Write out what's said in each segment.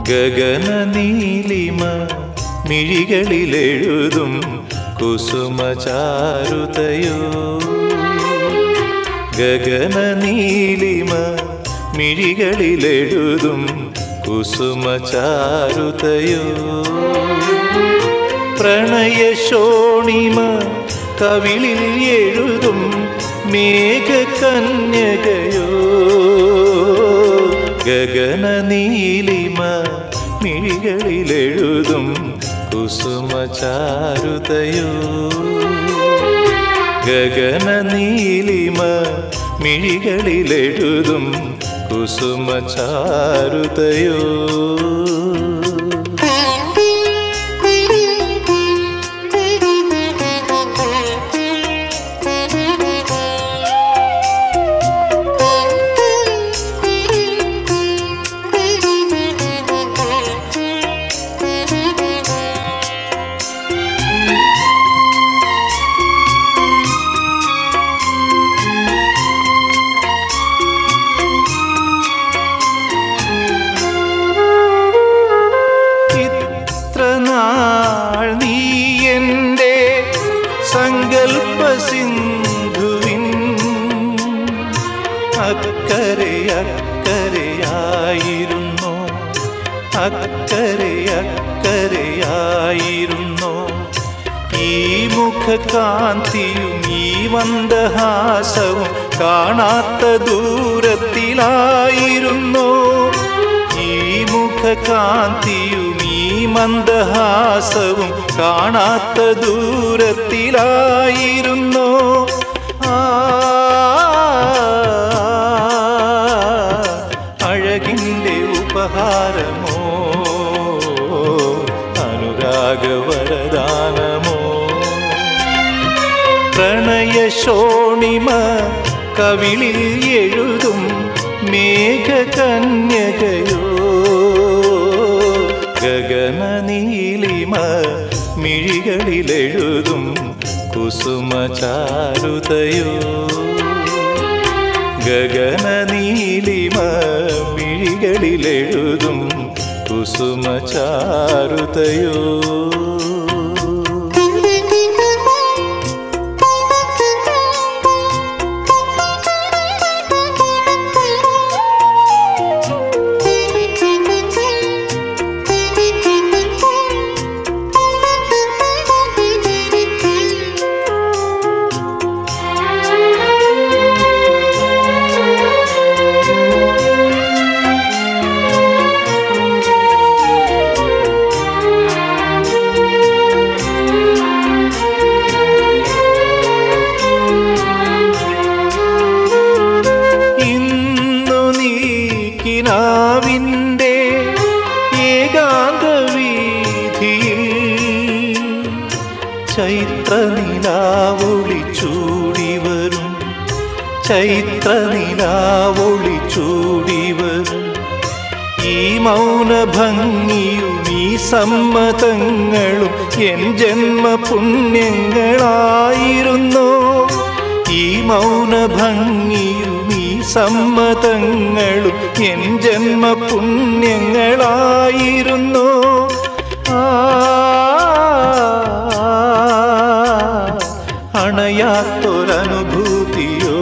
ഗഗന നീലിമ മിഴികളിലെഴുതും കുസുമചാരുതയോ ഗഗന നീലിമ മിഴികളിലെഴുതും കുസുമചാരുതയോ പ്രണയശോണിമ കവിളിൽ എഴുതും മേഘകന്യകയോ ഗഗന നീലിമ മിഴികളിലെഴുതും കുസുമചാരുതയോ ഗഗന നീലിമ മിഴികളിലെഴുതും കുസുമചാരുതയോ ഇത്ര നാൾ നീ എൻ്റെ സങ്കൽപ്പ സിന്ധുവിൻ അക്കരെ അക്കരയായിരുന്നു അക്കരെ അക്കരയായിരുന്നു ഈ മുഖകാന്തിയും ഈ മന്ദഹാസവും കാണാത്ത ദൂരത്തിലായിരുന്നു ഈ മുഖകാന്തിയും ഈ മന്ദഹാസവും കാണാത്ത ദൂരത്തിലായിരുന്നു ആ അഴകിൻ്റെ ഉപഹാരമോ അനുരാഗവരദാനമോ പ്രണയശോണിമ കവിളിൽ എഴുതും മേഘകന്യകയോ ഗഗന നീലിമ മിഴികളിലെഴുതും കുസുമചാരുതയോ ഗഗന നീലിമ മിഴികളിലെഴുതും കുസുമചാരുതയോ ഇന്നു നീ കിനാവിൻ്റെ ഏകാന്ത വീതിയിൽ ചൈത്ര നിലാവൊളി ചൂടി വരും ചൈത്ര നിലാവൊളി ചൂടി വരും ഈ മൗന ഭംഗിയും ഈ സമ്മതങ്ങളും എൻ ജന്മ പുണ്യങ്ങളായിരുന്നു ഈ മൗന ഭംഗിയും ഈ സമ്മതങ്ങളും എൻ ജന്മ പുണ്യങ്ങളായിരുന്നു ആ അണയാത്തൊരനുഭൂതിയോ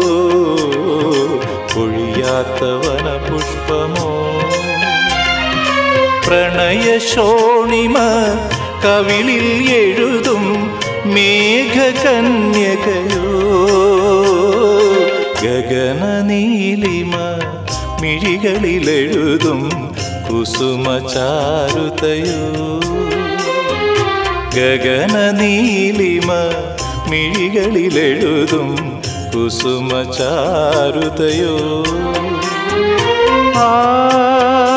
പൊഴിയാത്ത വനപുഷ്പമോ പ്രണയശോണിമ കവിളിൽ എഴുതും മേഘകന്യകയോ ഗഗന നീലിമ മിഴികളിലെഴുതും കുസുമചാരുതയോ ഗഗന നീലിമ മിഴികളിലെഴുതും കുസുമചാരുതയോ ആ